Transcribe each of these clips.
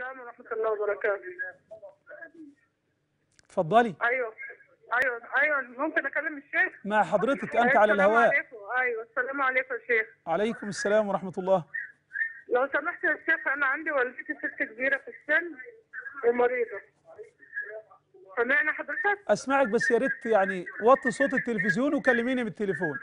السلام ورحمة الله وبركاته اتفضلي أيوه أيوه أيوه ممكن أكلم الشيخ؟ مع حضرتك أيوة، انت على السلام الهواء عليكم أيوه السلام عليكم يا شيخ عليكم السلام ورحمه الله لو سمحت يا شيخ أنا عندي والدتي ست كبيرة في السن ومريضة سامعني حضرتك؟ اسمعك بس يا ريت يعني وطي صوت التلفزيون وكلميني بالتليفون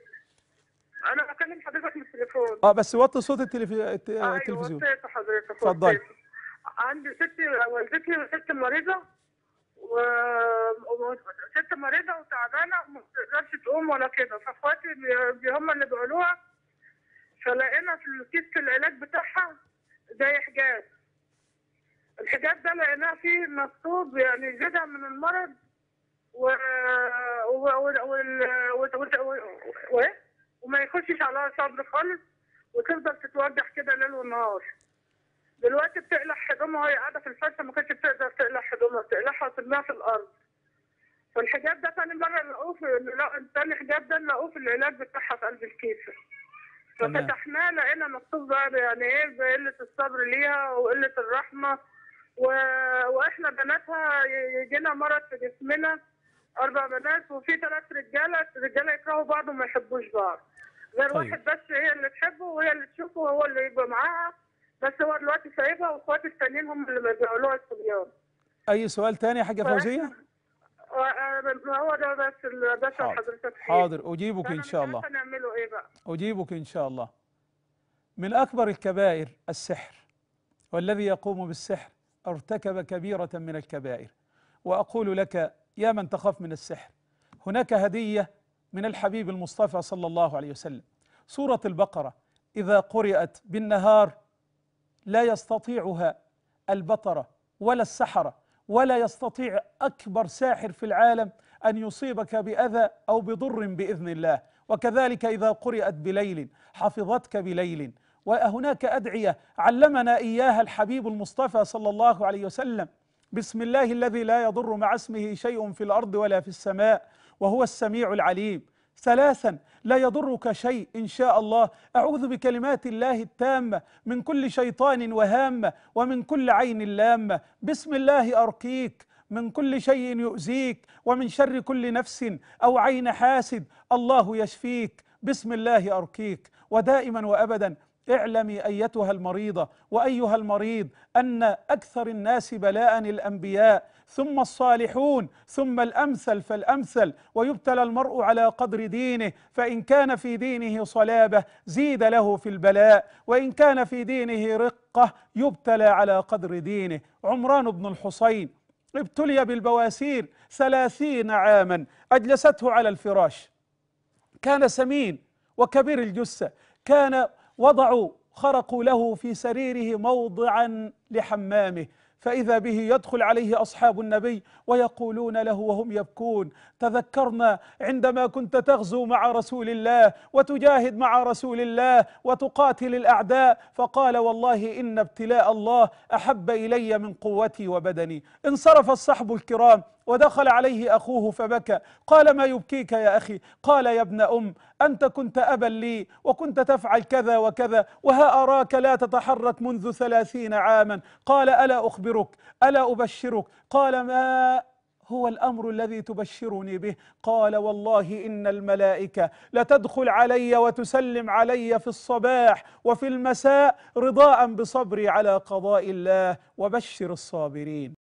أنا بكلم حضرتك من التليفون اه بس وطي صوت التلف... الت- أيوه التلفزيون وصيت حضرتك اتفضلي. وصيت. عندي ست والدتي ست مريضة و و- ست مريضة وتعبانة وما بتقدرش تقوم ولا كده فاخواتي بي- بي- هم اللي بيقولوها فلقينا في الكيس العلاج بتاعها زي حجاب الحجاب ده لقيناه فيه مكتوب يعني يزيدها من المرض و و و وال- و... و... و... وما يخشش عليها صبر خالص وتفضل تتوجع كده ليل ونهار دلوقتي بتقلع هدومها وهي قاعده في الفرشه ما كانتش بتقدر تقلع هدومها بتقلعها وترميها في الارض فالحجاب ده تاني مره لقوه في لا- تاني حجاب ده لقوه في العلاج بتاعها في قلب الكيس تمام. ففتحناه لقينا مكتوب بقى يعني ايه بقله الصبر ليها وقله الرحمه و... واحنا بناتها ي- يجينا مرض في جسمنا اربع بنات وفي ثلاث رجاله الرجاله يكرهوا بعض وما يحبوش بعض غير طيب. واحد بس هي اللي تحبه وهي اللي تشوفه وهو اللي يبقى معاها بس هو دلوقتي سايبها واخواتي التانيين هم اللي بيبيعوا لها الصبيان اي سؤال تاني يا حاجه فوزيه و- هو ده بس ال- بس حاضر. حضرتك فيه. حاضر اجيبك فأنا ان مش شاء الله عارفة نعمله ايه بقى أجيبك إن شاء الله من أكبر الكبائر السحر والذي يقوم بالسحر ارتكب كبيرة من الكبائر وأقول لك يا من تخاف من السحر هناك هدية من الحبيب المصطفى صلى الله عليه وسلم سورة البقرة إذا قرأت بالنهار لا يستطيعها البطرة ولا السحرة ولا يستطيع أكبر ساحر في العالم أن يصيبك بأذى أو بضر بإذن الله وكذلك إذا قرأت بليل حفظتك بليل وهناك أدعية علمنا إياها الحبيب المصطفى صلى الله عليه وسلم بسم الله الذي لا يضر مع اسمه شيء في الأرض ولا في السماء وهو السميع العليم ثلاثا لا يضرك شيء إن شاء الله أعوذ بكلمات الله التامة من كل شيطان وهامة ومن كل عين لامة بسم الله أرقيك من كل شيء يؤذيك ومن شر كل نفس أو عين حاسد الله يشفيك بسم الله أرقيك ودائما وأبدا اعلمي ايتها المريضه وايها المريض ان اكثر الناس بلاء الانبياء ثم الصالحون ثم الامثل فالامثل ويبتلى المرء على قدر دينه فان كان في دينه صلابه زيد له في البلاء وان كان في دينه رقه يبتلى على قدر دينه عمران بن الحصين ابتلي بالبواسير ثلاثين عاما اجلسته على الفراش كان سمين وكبير الجثة كان وضعوا خرقوا له في سريره موضعا لحمامه فإذا به يدخل عليه أصحاب النبي ويقولون له وهم يبكون تذكرنا عندما كنت تغزو مع رسول الله وتجاهد مع رسول الله وتقاتل الأعداء فقال والله إن ابتلاء الله أحب إلي من قوتي وبدني انصرف الصحب الكرام ودخل عليه اخوه فبكى قال ما يبكيك يا اخي قال يا ابن ام انت كنت ابا لي وكنت تفعل كذا وكذا وها اراك لا تتحرك منذ ثلاثين عاما قال الا اخبرك الا ابشرك قال ما هو الامر الذي تبشرني به قال والله ان الملائكه لتدخل علي وتسلم علي في الصباح وفي المساء رضاء بصبري على قضاء الله وبشر الصابرين